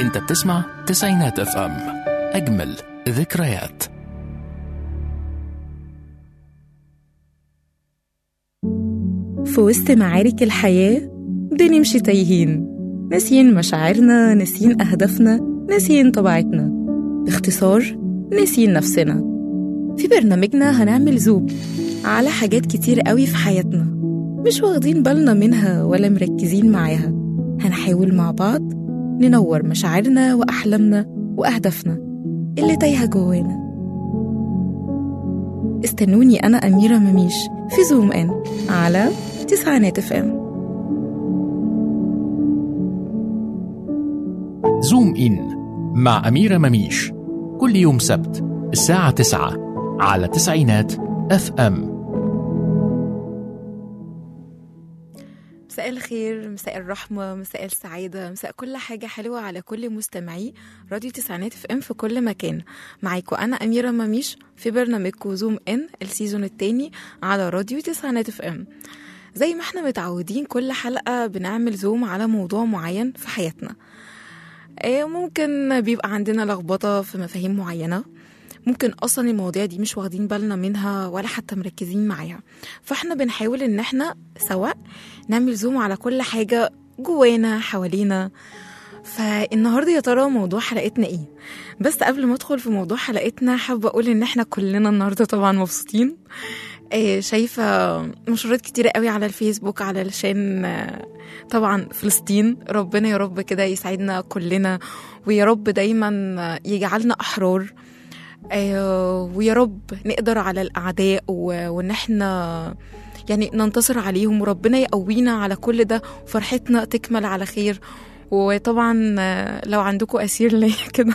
انت بتسمع تسعينات اف ام اجمل ذكريات في وسط معارك الحياة بنمشي تايهين ناسيين مشاعرنا ناسيين أهدافنا ناسيين طبيعتنا باختصار ناسيين نفسنا في برنامجنا هنعمل زوم على حاجات كتير قوي في حياتنا مش واخدين بالنا منها ولا مركزين معاها هنحاول مع بعض ننور مشاعرنا وأحلامنا وأهدافنا اللي تايهة جوانا استنوني أنا أميرة مميش في زوم إن على تسعينات اف ام زوم إن مع أميرة مميش كل يوم سبت الساعة 9 على تسعينات اف ام مساء الخير مساء الرحمة مساء السعادة مساء كل حاجة حلوة على كل مستمعي راديو تسعينات اف ام في كل مكان معاكم أنا أميرة مميش في برنامجكم زوم إن السيزون التاني على راديو تسعينات اف ام زي ما احنا متعودين كل حلقة بنعمل زوم على موضوع معين في حياتنا آه، ممكن بيبقى عندنا لخبطة في مفاهيم معينة ممكن اصلا المواضيع دي مش واخدين بالنا منها ولا حتى مركزين معاها فاحنا بنحاول ان احنا سواء نعمل زوم على كل حاجة جوانا حوالينا فالنهارده يا ترى موضوع حلقتنا ايه بس قبل ما ادخل في موضوع حلقتنا حابه اقول ان احنا كلنا النهارده طبعا مبسوطين آه، شايفه مشورات كتيره قوي على الفيسبوك علشان آه، طبعا فلسطين ربنا يا رب كده يسعدنا كلنا ويا رب دايما آه، يجعلنا احرار آه، ويا رب نقدر على الاعداء و- وان احنا يعني ننتصر عليهم وربنا يقوينا على كل ده وفرحتنا تكمل على خير وطبعا آه، لو عندكم اسير ليا كده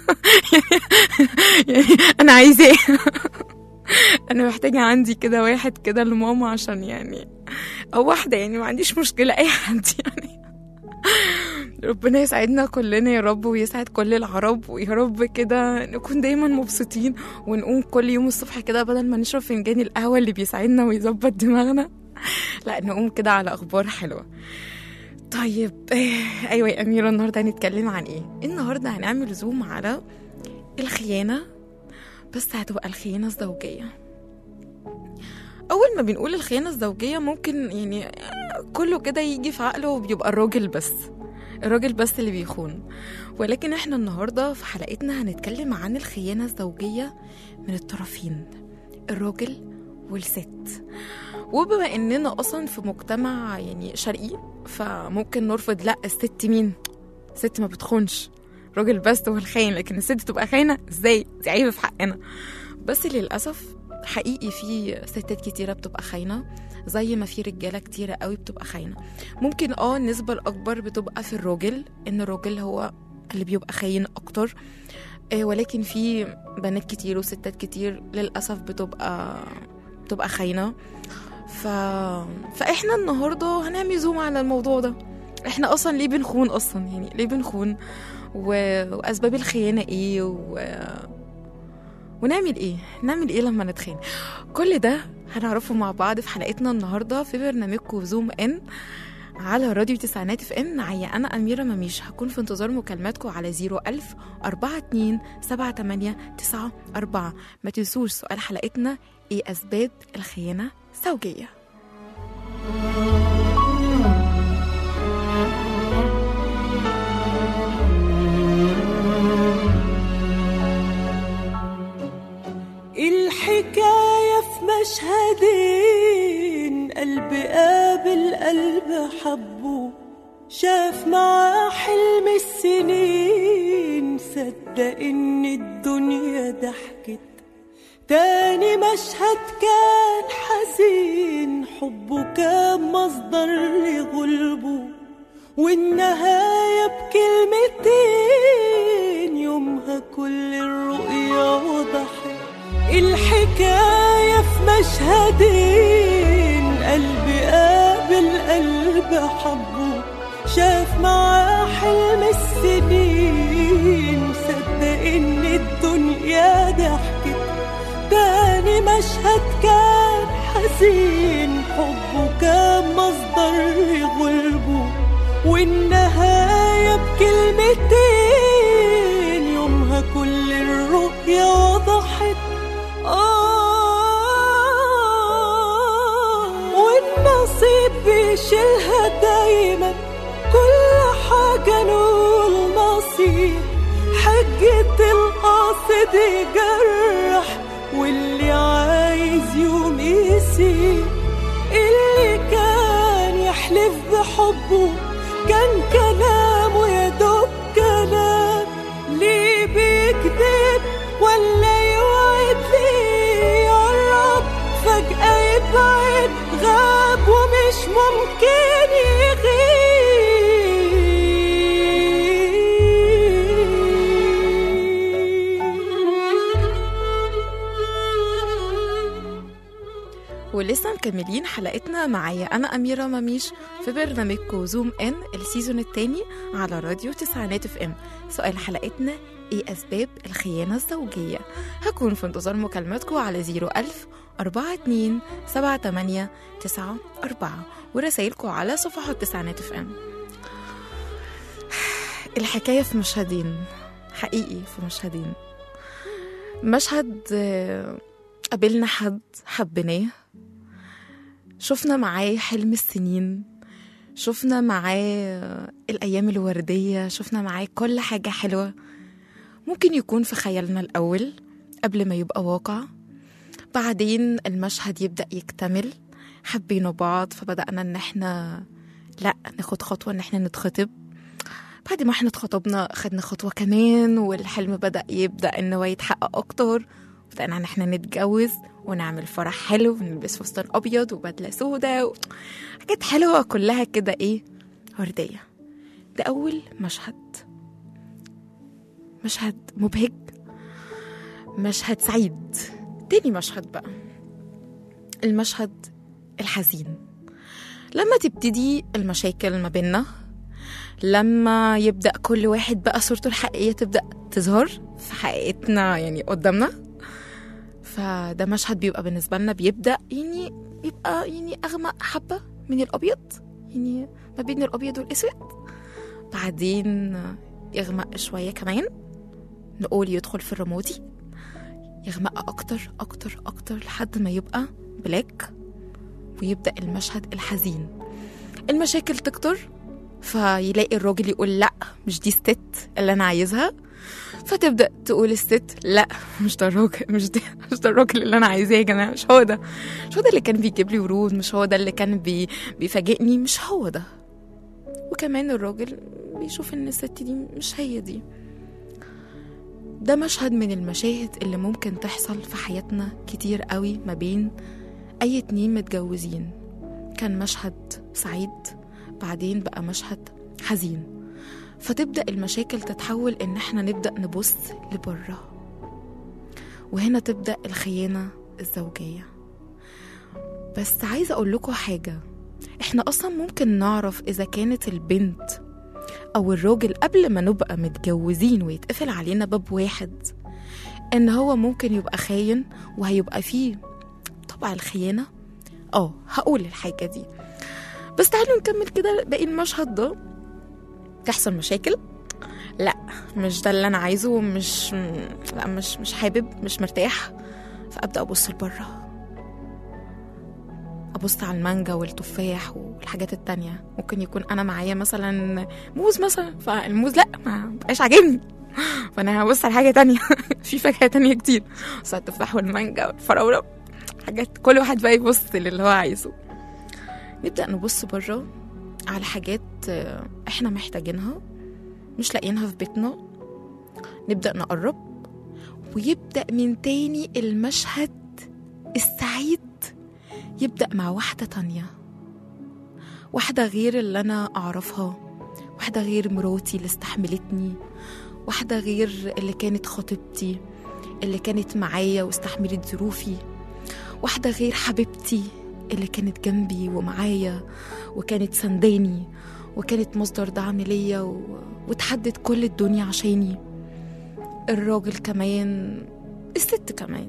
يعني انا عايزاه انا محتاجه عندي كده واحد كده لماما عشان يعني او واحده يعني ما عنديش مشكله اي حد يعني ربنا يسعدنا كلنا يا رب ويسعد كل العرب ويا رب كده نكون دايما مبسوطين ونقوم كل يوم الصبح كده بدل ما نشرب فنجان القهوة اللي بيساعدنا ويظبط دماغنا لا نقوم كده على أخبار حلوة طيب آه، أيوة يا أميرة النهاردة هنتكلم عن إيه؟ النهاردة هنعمل زوم على الخيانة بس هتبقى الخيانة الزوجية أول ما بنقول الخيانة الزوجية ممكن يعني آه، كله كده يجي في عقله بيبقى الراجل بس الراجل بس اللي بيخون ولكن احنا النهارده في حلقتنا هنتكلم عن الخيانة الزوجية من الطرفين الراجل والست وبما اننا اصلا في مجتمع يعني شرقي فممكن نرفض لا الست مين الست ما بتخونش راجل بس هو الخاين لكن الست تبقى خاينة ازاي دي عيب في حقنا بس للأسف حقيقي في ستات كتيرة بتبقى خاينة زي ما في رجالة كتيرة قوي بتبقى خاينة ممكن اه النسبة الأكبر بتبقى في الراجل إن الراجل هو اللي بيبقى خاين أكتر آه، ولكن في بنات كتير وستات كتير للأسف بتبقى بتبقى خاينة ف... فإحنا النهاردة هنعمل زوم على الموضوع ده إحنا أصلا ليه بنخون أصلا يعني ليه بنخون و... وأسباب الخيانة إيه و... ونعمل إيه نعمل إيه لما نتخان كل ده هنعرفه مع بعض في حلقتنا النهاردة في برنامجكم زوم إن على راديو تسعينات اف ام معايا انا اميره مميش هكون في انتظار مكالماتكم على 01000 42 78 94 ما تنسوش سؤال حلقتنا ايه اسباب الخيانه الزوجيه الحكاية في مشهدين قلب قابل قلب حبه شاف معاه حلم السنين صدق ان الدنيا ضحكت تاني مشهد كان حزين حبه كان مصدر لغلبه والنهاية بكلمتين يومها كل الرؤيا وضحت الحكاية في مشهدين قلب قابل قلب حبه شاف معاه حلم السنين صدق ان الدنيا ضحكت تاني مشهد كان حزين حبه كان مصدر لغلبه والنهاية بكلمتين ونشيلها دايما كل حاجة نقول نصيب حجة القصد يجرح واللي عايز يوم يسيب اللي كان يحلف بحبه كان كلامه يا دوب كلام ليه بيكذب ولا يوعد ليه يقرب فجأة يبعد غاب ومش ممكن يغيب ولسه مكملين حلقتنا معايا أنا أميرة مميش في برنامجكم زوم إن السيزون التاني على راديو تسعينات اف ام سؤال حلقتنا إيه أسباب الخيانة الزوجية هكون في انتظار مكالماتكم على 01000 42 78 94 ورسايلكم على صفحات تسعينات اف ام الحكاية في مشهدين حقيقي في مشهدين مشهد آه، قابلنا حد حبيناه شفنا معاه حلم السنين شفنا معاه الأيام الوردية شفنا معاه كل حاجة حلوة ممكن يكون في خيالنا الأول قبل ما يبقى واقع بعدين المشهد يبدأ يكتمل حبينا بعض فبدأنا إن احنا لا ناخد خطوة إن احنا نتخطب بعد ما احنا اتخطبنا خدنا خطوة كمان والحلم بدأ يبدأ إن هو يتحقق أكتر بدأنا إن احنا نتجوز ونعمل فرح حلو ونلبس فستان أبيض وبدلة سودة و... حاجات حلوة كلها كده إيه وردية ده أول مشهد مشهد مبهج مشهد سعيد تاني مشهد بقى المشهد الحزين لما تبتدي المشاكل ما بيننا لما يبدأ كل واحد بقى صورته الحقيقية تبدأ تظهر في حقيقتنا يعني قدامنا فده مشهد بيبقى بالنسبة لنا بيبدأ يعني بيبقى يعني أغمق حبة من الأبيض يعني ما بين الأبيض والأسود بعدين يغمق شوية كمان نقول يدخل في الرمادي يغمق أكتر أكتر أكتر لحد ما يبقى بلاك ويبدأ المشهد الحزين المشاكل تكتر فيلاقي الراجل يقول لا مش دي الست اللي انا عايزها فتبدا تقول الست لا مش ده الراجل مش ده مش ده الراجل اللي انا عايزاه يا جماعه مش هو ده مش هو ده اللي كان بيجيب لي ورود مش هو ده اللي كان بي بيفاجئني مش هو ده وكمان الراجل بيشوف ان الست دي مش هي دي ده مشهد من المشاهد اللي ممكن تحصل في حياتنا كتير قوي ما بين اي اتنين متجوزين كان مشهد سعيد بعدين بقى مشهد حزين فتبدأ المشاكل تتحول إن إحنا نبدأ نبص لبره وهنا تبدأ الخيانة الزوجية بس عايزة أقول لكم حاجة إحنا أصلا ممكن نعرف إذا كانت البنت أو الراجل قبل ما نبقى متجوزين ويتقفل علينا باب واحد إن هو ممكن يبقى خاين وهيبقى فيه طبع الخيانة اه هقول الحاجة دي بس تعالوا نكمل كده باقي المشهد ده تحصل مشاكل لا مش ده اللي انا عايزه مش لا مش مش حابب مش مرتاح فابدا ابص لبره ابص على المانجا والتفاح والحاجات التانية ممكن يكون انا معايا مثلا موز مثلا فالموز لا ما بقاش عاجبني فانا هبص على حاجه تانية في فاكهه تانية كتير بس على التفاح والمانجا والفراوله حاجات كل واحد بقى يبص للي هو عايزه نبدأ نبص بره على حاجات آه، احنا محتاجينها مش لاقيينها في بيتنا نبدأ نقرب ويبدأ من تاني المشهد السعيد يبدأ مع واحدة تانية واحدة غير اللي أنا أعرفها واحدة غير مراتي اللي استحملتني واحدة غير اللي كانت خطيبتي اللي كانت معايا واستحملت ظروفي واحدة غير حبيبتي اللي كانت جنبي ومعايا وكانت سنداني وكانت مصدر دعم ليا و... وتحدت كل الدنيا عشاني الراجل كمان الست كمان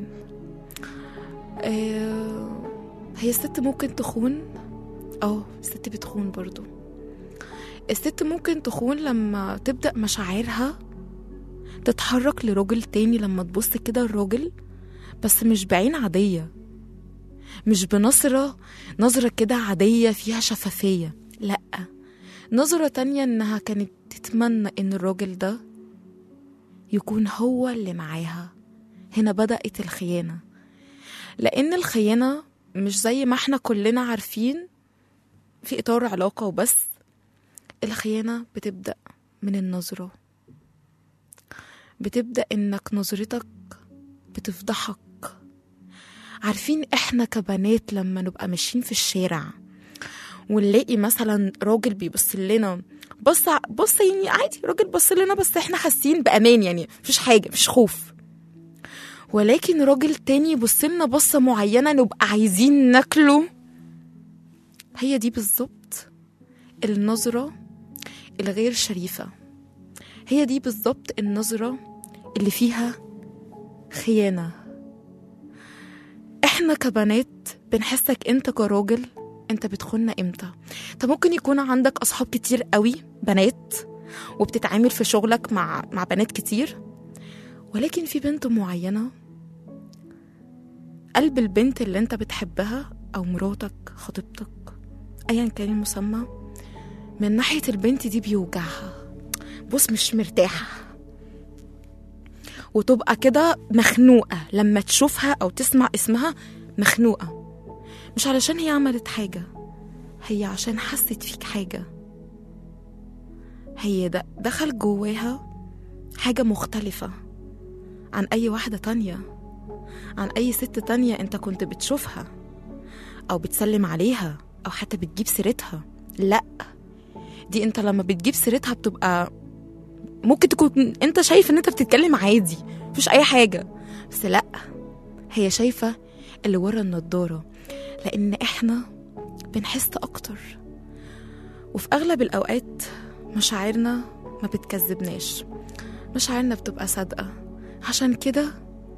آه... هي الست ممكن تخون اه الست بتخون برضو الست ممكن تخون لما تبدأ مشاعرها تتحرك لراجل تاني لما تبص كده الراجل بس مش بعين عادية مش بنظرة نظرة كده عادية فيها شفافية لأ نظرة تانية إنها كانت تتمنى إن الراجل ده يكون هو اللي معاها هنا بدأت الخيانة لأن الخيانة مش زي ما احنا كلنا عارفين في إطار علاقة وبس الخيانة بتبدأ من النظرة بتبدأ إنك نظرتك بتفضحك عارفين إحنا كبنات لما نبقى ماشيين في الشارع ونلاقي مثلا راجل بيبص لنا بص بص يعني عادي راجل بص لنا بس احنا حاسين بامان يعني مفيش حاجه مفيش خوف ولكن راجل تاني يبص لنا بصه معينه نبقى عايزين ناكله هي دي بالظبط النظره الغير شريفه هي دي بالظبط النظره اللي فيها خيانه احنا كبنات بنحسك انت كراجل انت بتخوننا امتى طب ممكن يكون عندك اصحاب كتير قوي بنات وبتتعامل في شغلك مع مع بنات كتير ولكن في بنت معينه قلب البنت اللي انت بتحبها او مراتك خطيبتك ايا كان المسمى من ناحيه البنت دي بيوجعها بص مش مرتاحه وتبقى كده مخنوقه لما تشوفها او تسمع اسمها مخنوقه مش علشان هي عملت حاجة هي عشان حست فيك حاجة هي ده دخل جواها حاجة مختلفة عن أي واحدة تانية عن أي ست تانية أنت كنت بتشوفها أو بتسلم عليها أو حتى بتجيب سيرتها لأ دي أنت لما بتجيب سيرتها بتبقى ممكن تكون أنت شايف إن أنت بتتكلم عادي مفيش أي حاجة بس لأ هي شايفة اللي ورا النضارة لأن إحنا بنحس أكتر وفي أغلب الأوقات مشاعرنا ما بتكذبناش مشاعرنا بتبقى صادقة عشان كده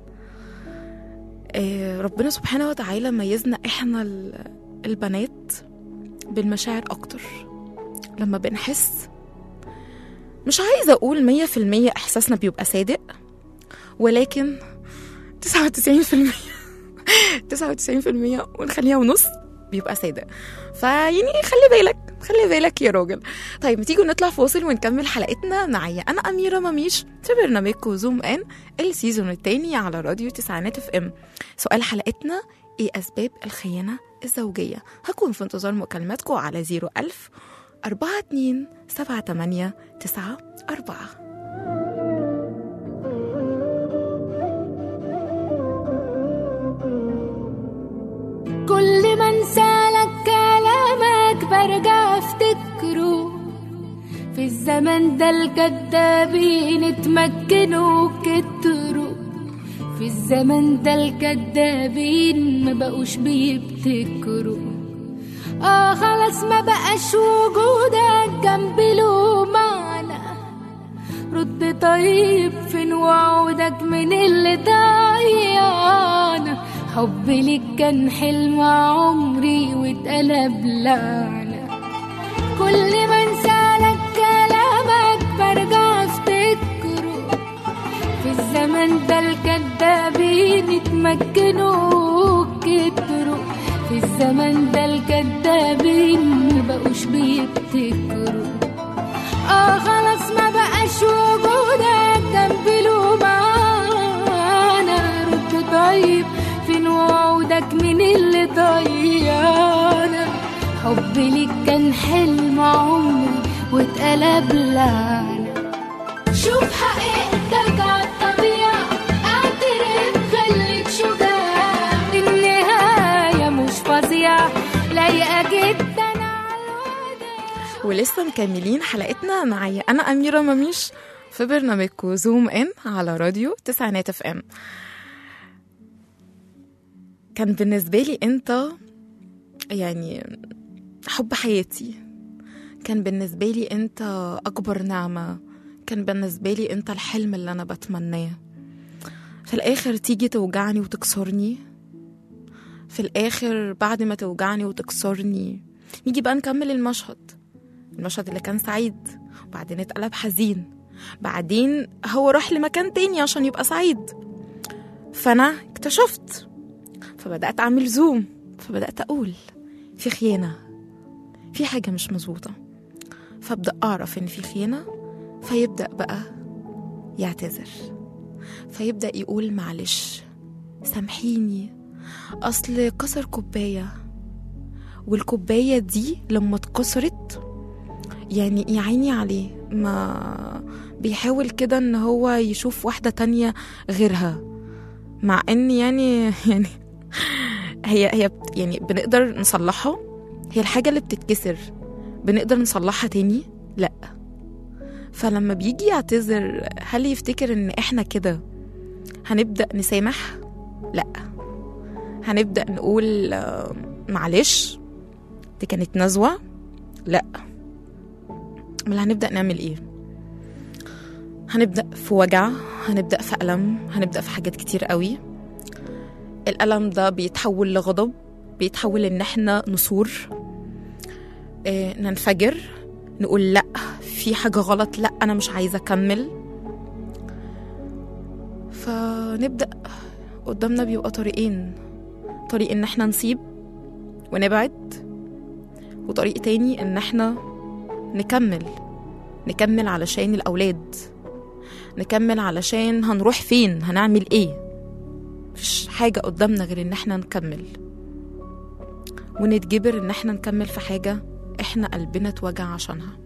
آه، ربنا سبحانه وتعالى ميزنا إحنا ال- البنات بالمشاعر أكتر لما بنحس مش عايزة أقول مية في المية إحساسنا بيبقى صادق ولكن تسعة وتسعين في المية 99% ونخليها ونص بيبقى صادق فيعني خلي بالك خلي بالك يا راجل طيب ما تيجوا نطلع فاصل ونكمل حلقتنا معايا انا اميره مميش في برنامجكم زوم ان السيزون الثاني على راديو تسعينات اف ام سؤال حلقتنا ايه اسباب الخيانه الزوجيه هكون في انتظار مكالماتكم على 01000 42 78 9 4 كل ما انسالك كلامك برجع افتكره في الزمن ده الكدابين اتمكنوا كتروا في الزمن ده الكدابين ما بقوش بيبتكروا اه خلاص ما بقاش وجودك جنبي له معنى رد طيب فين وعودك من اللي ضيعنا حبي ليك كان حلم عمري واتقلب لعنة كل ما انسالك كلامك برجع افتكره في الزمن ده الكدابين اتمكنوا كتروا في الزمن ده الكدابين مبقوش بيبتكروا اه خلاص ما بقاش وجودك جنبي له معانا رد طيب فين وعودك من اللي ضيعنا حبي ليك كان حلم عمري واتقلب لعنة شوف حقيقتك عالطبيعة اعترف خليك شجاع النهاية مش فظيعة لايقة جدا عالوداع ولسه مكملين حلقتنا معايا انا اميره مميش في برنامجكم زوم ان على راديو تسعينات اف ام كان بالنسبه لي انت يعني حب حياتي كان بالنسبه لي انت اكبر نعمه كان بالنسبه لي انت الحلم اللي انا بتمناه في الاخر تيجي توجعني وتكسرني في الاخر بعد ما توجعني وتكسرني نيجي بقى نكمل المشهد المشهد اللي كان سعيد وبعدين اتقلب حزين بعدين هو راح لمكان تاني عشان يبقى سعيد فأنا اكتشفت فبدأت أعمل زوم فبدأت أقول في خيانة في حاجة مش مظبوطة فأبدأ أعرف إن في خيانة فيبدأ بقى يعتذر فيبدأ يقول معلش سامحيني أصل كسر كوباية والكوباية دي لما اتكسرت يعني يا عيني عليه ما بيحاول كده ان هو يشوف واحدة تانية غيرها مع ان يعني يعني هي هي بت- يعني بنقدر نصلحها هي الحاجة اللي بتتكسر بنقدر نصلحها تاني لا فلما بيجي يعتذر هل يفتكر ان احنا كده هنبدأ نسامح لا هنبدأ نقول آه، معلش دي كانت نزوة لا امال هنبدأ نعمل ايه هنبدأ في وجع هنبدأ في ألم هنبدأ في حاجات كتير قوي الألم ده بيتحول لغضب بيتحول إن احنا نصور آه، ننفجر نقول لأ في حاجة غلط لأ أنا مش عايزة أكمل فنبدأ قدامنا بيبقى طريقين طريق إن احنا نسيب ونبعد وطريق تاني إن احنا نكمل نكمل علشان الأولاد نكمل علشان هنروح فين هنعمل ايه مفيش حاجة قدامنا غير ان احنا نكمل ونتجبر ان احنا نكمل في حاجة احنا قلبنا اتوجع عشانها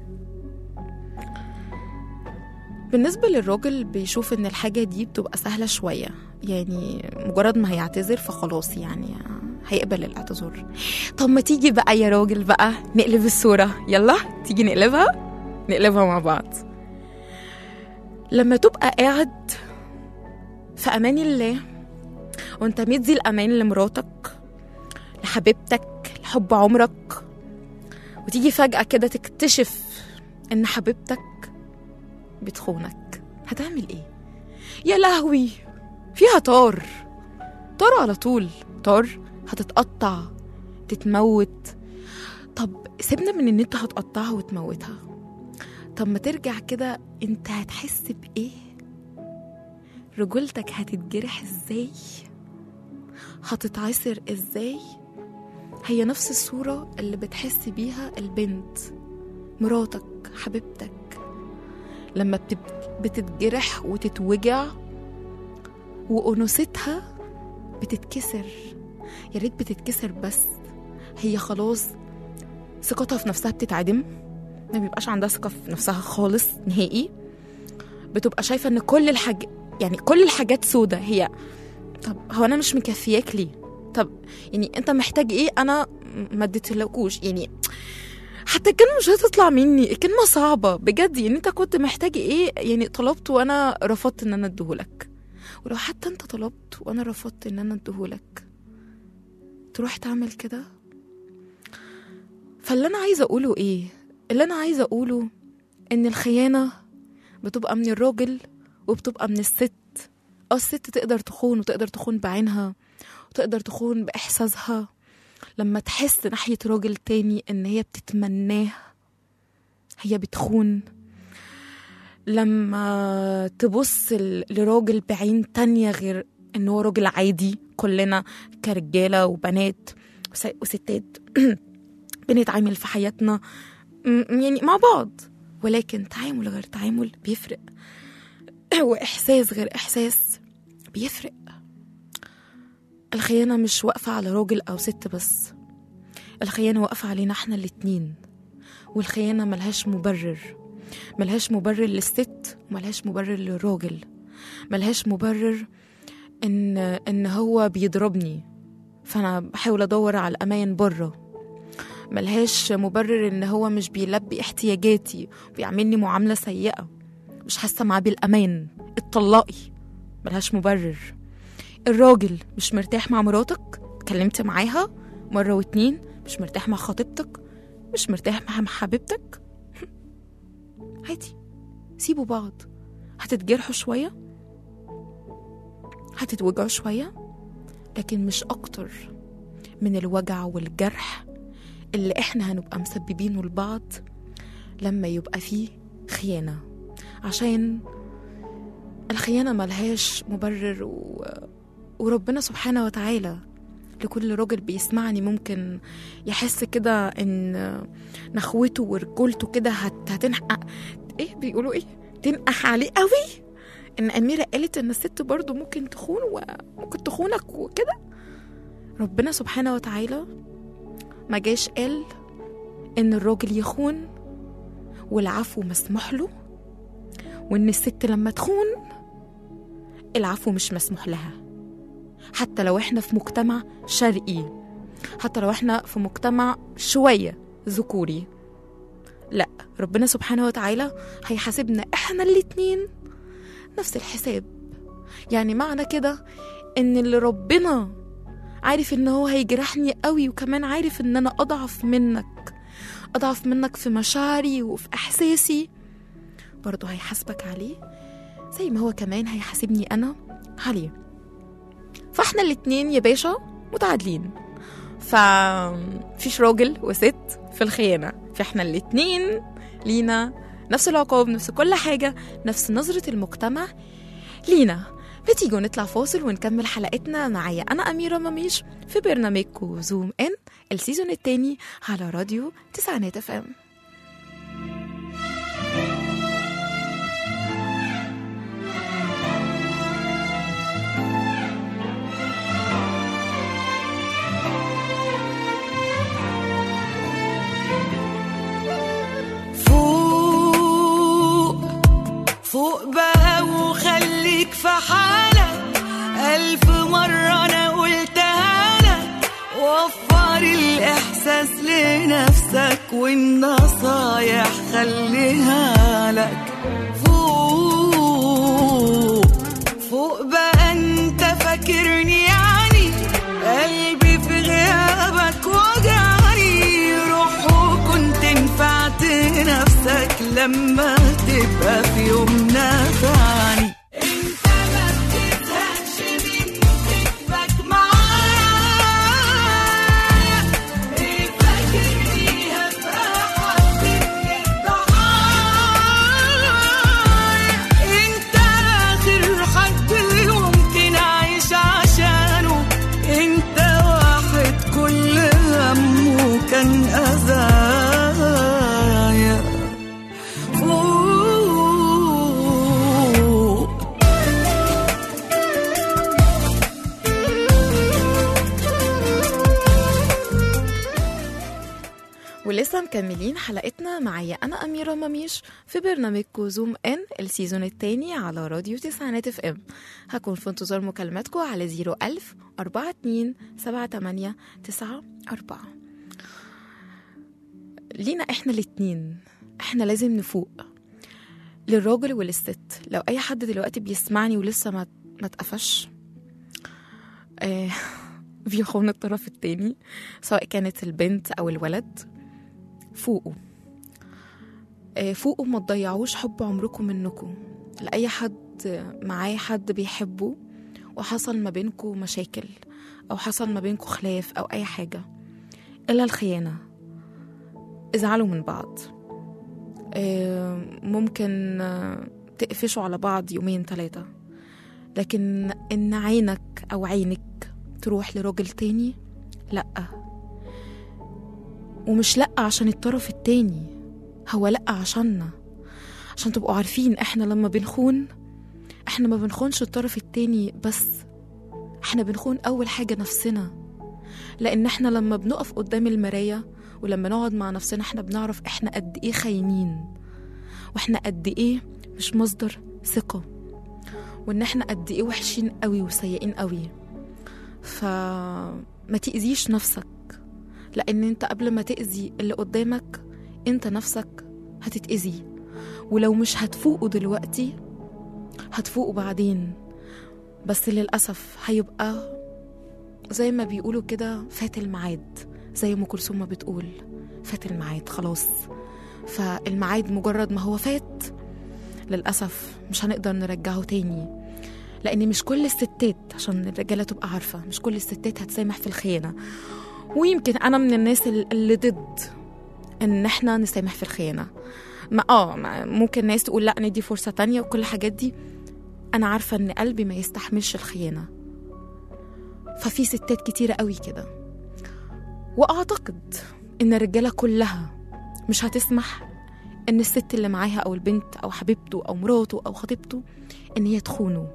بالنسبة للراجل بيشوف ان الحاجة دي بتبقى سهلة شوية يعني مجرد ما هيعتذر فخلاص يعني هيقبل الاعتذار طب ما تيجي بقى يا راجل بقى نقلب الصورة يلا تيجي نقلبها نقلبها مع بعض لما تبقى قاعد في امان الله وانت مدي الامان لمراتك لحبيبتك لحب عمرك وتيجي فجأة كده تكتشف ان حبيبتك بتخونك هتعمل ايه يا لهوي فيها طار طار على طول طار هتتقطع تتموت طب سيبنا من ان انت هتقطعها وتموتها طب ما ترجع كده انت هتحس بايه رجولتك هتتجرح ازاي هتتعصر ازاي هي نفس الصورة اللي بتحس بيها البنت مراتك حبيبتك لما بتب- بتتجرح وتتوجع وأنوثتها بتتكسر يا ريت بتتكسر بس هي خلاص ثقتها في نفسها بتتعدم ما بيبقاش عندها ثقة في نفسها خالص نهائي بتبقى شايفة ان كل الحاج يعني كل الحاجات سودة هي طب هو انا مش مكفياك ليه طب يعني انت محتاج ايه انا ما اديتلكوش يعني حتى الكلمة مش هتطلع مني الكلمة صعبة بجد يعني انت كنت محتاج ايه يعني طلبت وانا رفضت ان انا اديهولك ولو حتى انت طلبت وانا رفضت ان انا اديهولك تروح تعمل كده فاللي انا عايزه اقوله ايه اللي انا عايزه اقوله ان الخيانه بتبقى من الراجل وبتبقى من الست اه الست تقدر تخون وتقدر تخون بعينها وتقدر تخون باحساسها لما تحس ناحيه راجل تاني ان هي بتتمناه هي بتخون لما تبص ل- لراجل بعين تانية غير ان هو راجل عادي كلنا كرجاله وبنات وس- وستات بنتعامل في حياتنا م- يعني مع بعض ولكن تعامل غير تعامل بيفرق واحساس غير احساس بيفرق الخيانه مش واقفه على راجل او ست بس الخيانه واقفه علينا احنا الاتنين والخيانه ملهاش مبرر ملهاش مبرر للست وملهاش مبرر للراجل ملهاش مبرر ان ان هو بيضربني فانا بحاول ادور على الامان بره ملهاش مبرر ان هو مش بيلبي احتياجاتي بيعملني معامله سيئه مش حاسه معاه بالامان اتطلقي ملهاش مبرر الراجل مش مرتاح مع مراتك اتكلمت معاها مره واتنين مش مرتاح مع خطيبتك مش مرتاح مع حبيبتك عادي سيبوا بعض هتتجرحوا شويه هتتوجعوا شويه لكن مش اكتر من الوجع والجرح اللي احنا هنبقى مسببينه لبعض لما يبقى فيه خيانة عشان الخيانة ملهاش مبرر و... وربنا سبحانه وتعالى لكل راجل بيسمعني ممكن يحس كده ان نخوته ورجولته كده هت... هتنحق ايه بيقولوا ايه تنقح عليه قوي ان اميره قالت ان الست برضو ممكن تخون وممكن تخونك وكده ربنا سبحانه وتعالى ما جاش قال ان الراجل يخون والعفو مسموح له وان الست لما تخون العفو مش مسموح لها حتى لو احنا في مجتمع شرقي حتى لو احنا في مجتمع شويه ذكوري لا ربنا سبحانه وتعالى هيحاسبنا احنا الاتنين نفس الحساب يعني معنى كده ان اللي ربنا عارف ان هو هيجرحني قوي وكمان عارف ان انا اضعف منك اضعف منك في مشاعري وفي احساسي برضه هيحاسبك عليه زي ما هو كمان هيحاسبني انا عليه فاحنا الاتنين يا باشا متعادلين ففيش راجل وست في الخيانة فاحنا الاتنين لينا نفس العقاب نفس كل حاجة نفس نظرة المجتمع لينا بتيجوا نطلع فاصل ونكمل حلقتنا معايا أنا أميرة مميش في برنامجكو زوم إن السيزون التاني على راديو تسعينات اف ام فوق فوق بقى وخليك في حالك ألف مرة أنا قلتها لك وفر الإحساس لنفسك والنصايح خليها لك فوق فوق بقى أنت فاكرني يعني قلبي في غيابك وجعني روح وكنت نفعت نفسك لما تبقى في يوم نفعني انت ما بتزهقش من كتبك معايا ايه فاكرني هبقى حد من الضحايا انت اخر حد ممكن اعيش عشانه انت واحد كل همه كان اذايا فوق ولسه مكملين حلقتنا معايا أنا أميرة مميش في برنامجكو زوم إن السيزون التاني على راديو تسعينات اف ام هكون في انتظار مكالماتكم على زيرو ألف أربعة اتنين سبعة تمانية تسعة أربعة لينا إحنا الاتنين إحنا لازم نفوق للراجل وللست لو أي حد دلوقتي بيسمعني ولسه ما ما اتقفش آه بيخون الطرف التاني سواء كانت البنت أو الولد فوقوا آه، فوقوا ما تضيعوش حب عمركم منكم لأي حد معاه حد بيحبه وحصل ما بينكم مشاكل أو حصل ما بينكم خلاف أو أي حاجة إلا الخيانة ازعلوا من بعض آه، ممكن آه، تقفشوا على بعض يومين ثلاثة لكن إن عينك أو عينك تروح لراجل تاني لأ ومش لأ عشان الطرف التاني هو لأ عشاننا عشان تبقوا عارفين احنا لما بنخون احنا ما بنخونش الطرف التاني بس احنا بنخون أول حاجة نفسنا لأن احنا لما بنقف قدام المراية ولما نقعد مع نفسنا احنا بنعرف احنا قد ايه خاينين واحنا قد ايه مش مصدر ثقة وان احنا قد ايه وحشين قوي وسيئين قوي فما تأذيش نفسك لأن أنت قبل ما تأذي اللي قدامك أنت نفسك هتتأذي ولو مش هتفوقوا دلوقتي هتفوقوا بعدين بس للأسف هيبقى زي ما بيقولوا كده فات الميعاد زي ما كلثوم ما بتقول فات الميعاد خلاص فالميعاد مجرد ما هو فات للأسف مش هنقدر نرجعه تاني لأن مش كل الستات عشان الرجالة تبقى عارفة مش كل الستات هتسامح في الخيانة ويمكن أنا من الناس ال- اللي ضد إن إحنا نسامح في الخيانة ما اه ما- ممكن ناس تقول لا ندي فرصة تانية وكل الحاجات دي أنا عارفة إن قلبي ما يستحملش الخيانة ففي ستات كتيرة قوي كده وأعتقد إن الرجالة كلها مش هتسمح إن الست اللي معاها أو البنت أو حبيبته أو مراته أو خطيبته إن هي تخونه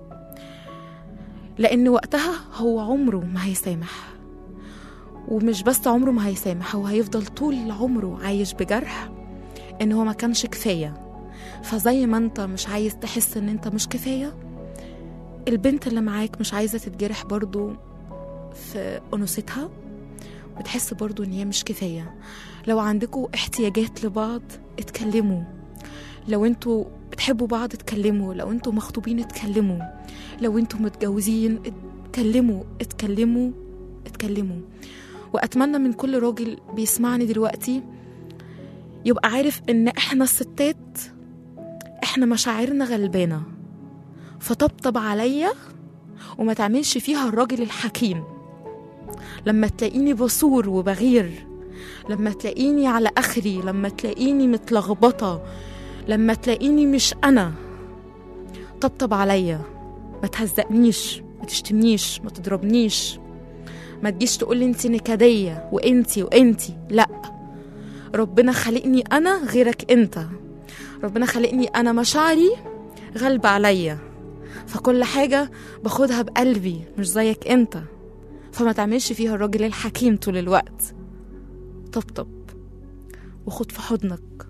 لأن وقتها هو عمره ما هيسامح ومش بس عمره ما هيسامح هو هيفضل طول عمره عايش بجرح إن هو ما كانش كفاية فزي ما انت مش عايز تحس ان انت مش كفاية البنت اللي معاك مش عايزة تتجرح برضو في أنوثتها وتحس برضو ان هي مش كفاية لو عندكوا احتياجات لبعض اتكلموا لو انتوا بتحبوا بعض اتكلموا لو انتوا مخطوبين اتكلموا لو انتوا متجوزين اتكلموا اتكلموا اتكلموا واتمنى من كل راجل بيسمعني دلوقتي يبقى عارف ان احنا الستات احنا مشاعرنا غلبانه فطبطب عليا وما تعملش فيها الراجل الحكيم لما تلاقيني بصور وبغير لما تلاقيني على اخري لما تلاقيني متلخبطه لما تلاقيني مش انا طبطب عليا ما تهزقنيش ما تشتمنيش ما تضربنيش ما تجيش تقولي انت نكديه وانتي وانتي لا ربنا خلقني انا غيرك انت ربنا خلقني انا مشاعري غالبة عليا فكل حاجة باخدها بقلبي مش زيك انت فما تعملش فيها الراجل الحكيم طول الوقت طبطب وخد في حضنك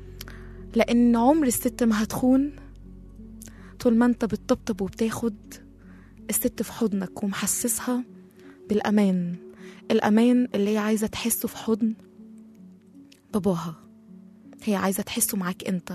لأن عمر الست ما هتخون طول ما انت بتطبطب وبتاخد الست في حضنك ومحسسها بالأمان الأمان اللي هي عايزة تحسه في حضن باباها هي عايزة تحسه معاك انت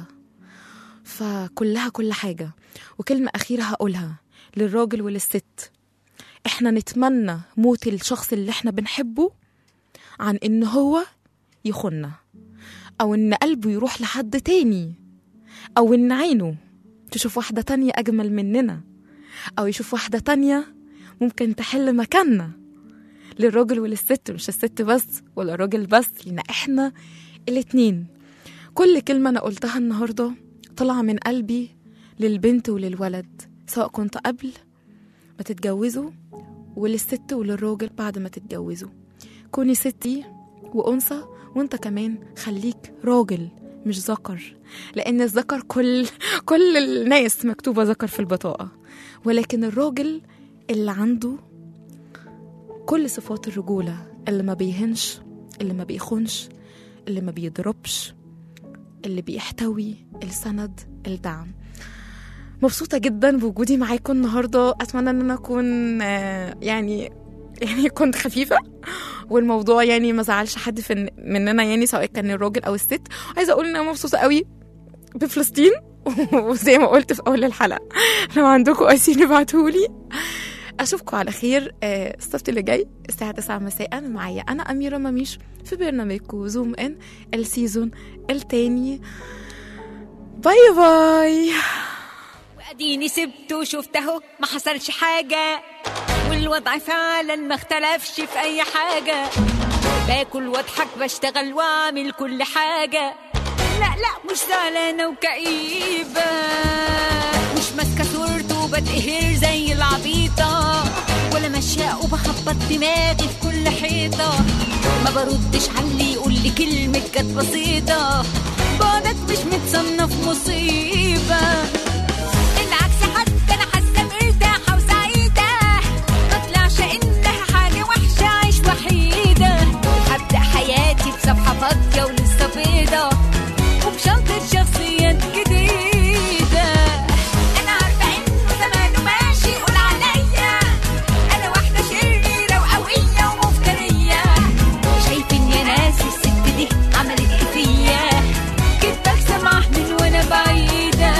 فكلها كل حاجة وكلمة أخيرة هقولها للراجل وللست احنا نتمنى موت الشخص اللي احنا بنحبه عن ان هو يخنا او ان قلبه يروح لحد تاني او ان عينه تشوف واحدة تانية اجمل مننا او يشوف واحدة تانية ممكن تحل مكاننا للراجل وللست مش الست بس ولا الراجل بس لان احنا الاتنين كل كلمة أنا قلتها النهاردة طالعة من قلبي للبنت وللولد سواء كنت قبل ما تتجوزوا وللست وللراجل بعد ما تتجوزوا كوني ستي وأنثى وانت كمان خليك راجل مش ذكر لأن الذكر كل كل الناس مكتوبة ذكر في البطاقة ولكن الراجل اللي عنده كل صفات الرجولة اللي ما بيهنش اللي ما بيخونش اللي ما بيضربش اللي بيحتوي السند الدعم مبسوطة جدا بوجودي معاكم النهاردة أتمنى أن أنا أكون آه، يعني يعني كنت خفيفة والموضوع يعني ما زعلش حد في مننا يعني سواء كان الراجل أو الست عايزة أقول إن أنا مبسوطة قوي بفلسطين وزي ما قلت في أول الحلقة لو عندكم عايزين ابعتولي أشوفكم على خير آه، السبت اللي جاي الساعة 9 مساء معايا أنا أميرة مميش في برنامجكم زوم إن السيزون التاني باي باي واديني سبته وشفت اهو ما حصلش حاجة والوضع فعلا ما اختلفش في اي حاجة باكل واضحك بشتغل واعمل كل حاجة لا لا مش زعلانة وكئيبة مش ماسكة صورته وبتقهر زي العبيطة ولا ماشية وبخبط دماغي في كل حيطة ما بردش على اللي يقول لي كلمة كانت بسيطة بعدك مش متصنف مصيبة بالعكس حتى انا حاسه مرتاحه وسعيده ما طلعش انها حاجه وحشه عيش وحيده هبدا حياتي بصفحه فاضيه ولسه بيضه وبشنطه شخصيات جديده انا عارفه انه زمانه ماشي يقول عليا انا واحده شريره وقويه ومفتريه شايفين يا ناس الست دي عملت ايه فيا كنت بسمع من وانا بعيده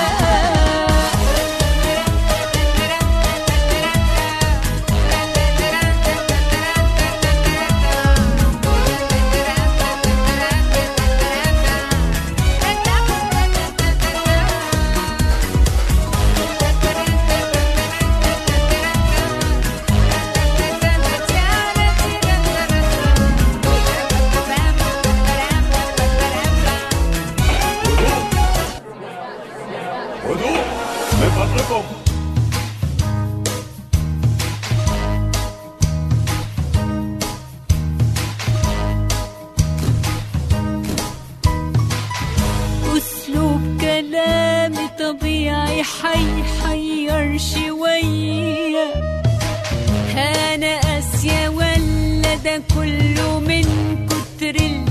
هدوء من فضلكم هيحير شوية أنا قاسية ولا ده كله من كتر اللي